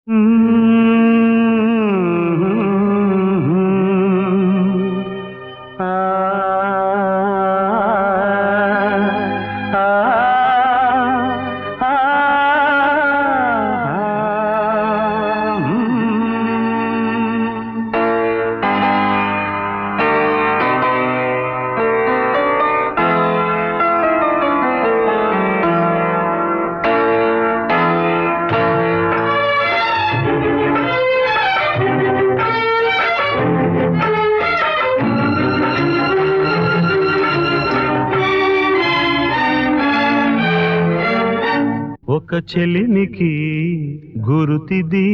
ఒక చెలిమికి గురుతిది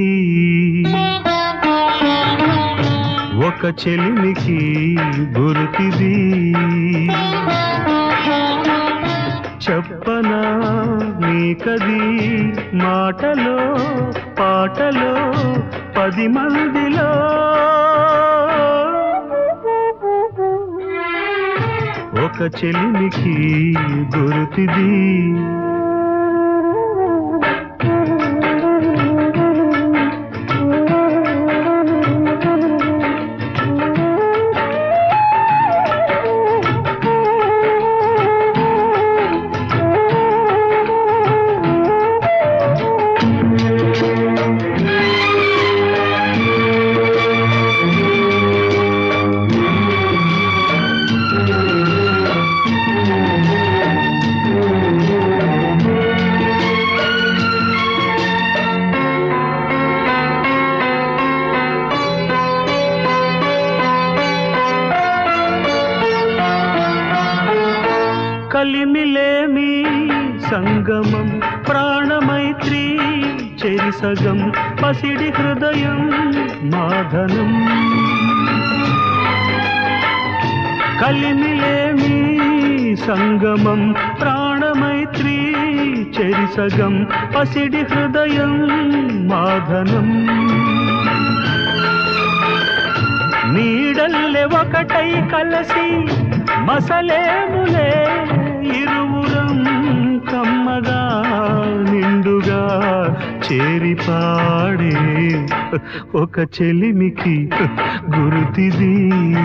ఒక చెలిమికి గురుతిది చెప్పనా నీకది మాటలో పాటలో పది మందిలో ఒక చెలిమికి గురుతిది కలిమిలేమి సంగమం ప్రాణమైత్రి చెరిసగం పసిడి హృదయం మాధనం కలిమిలేమి సంగమం ప్రాణమైత్రి చెరిసగం పసిడి హృదయం మాధనం నీడల్లె ఒకటై కలసి మసలేములే ఇరువురం కమ్మగా నిండుగా చేరి పాడే ఒక చెలిమికి గురుతిది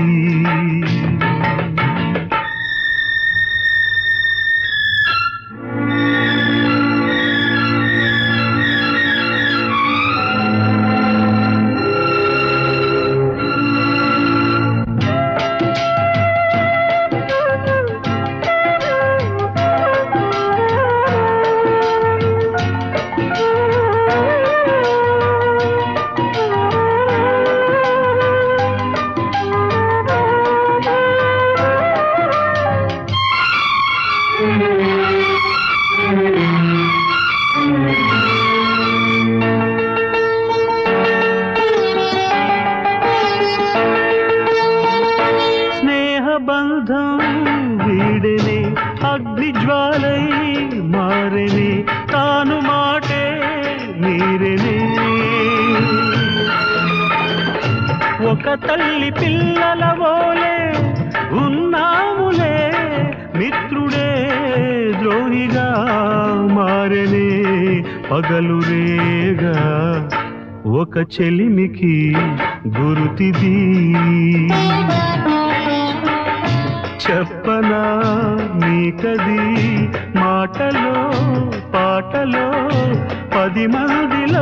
స్నేహబంధం వీడనే అగ్ని జ్వాలై మారనే తాను మాటే మీరనే ఒక తల్లి పిల్లల వోలే ఉన్నాములే మిత్రుడే ద్రోహిగా మారనే పగలు రేగా ఒక చెలిమికి గురుతిది చెప్పనా నీకది మాటలో పాటలో పది మందిలో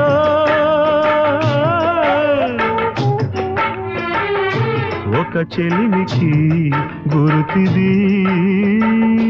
ఒక చెలిమికి గురుతిది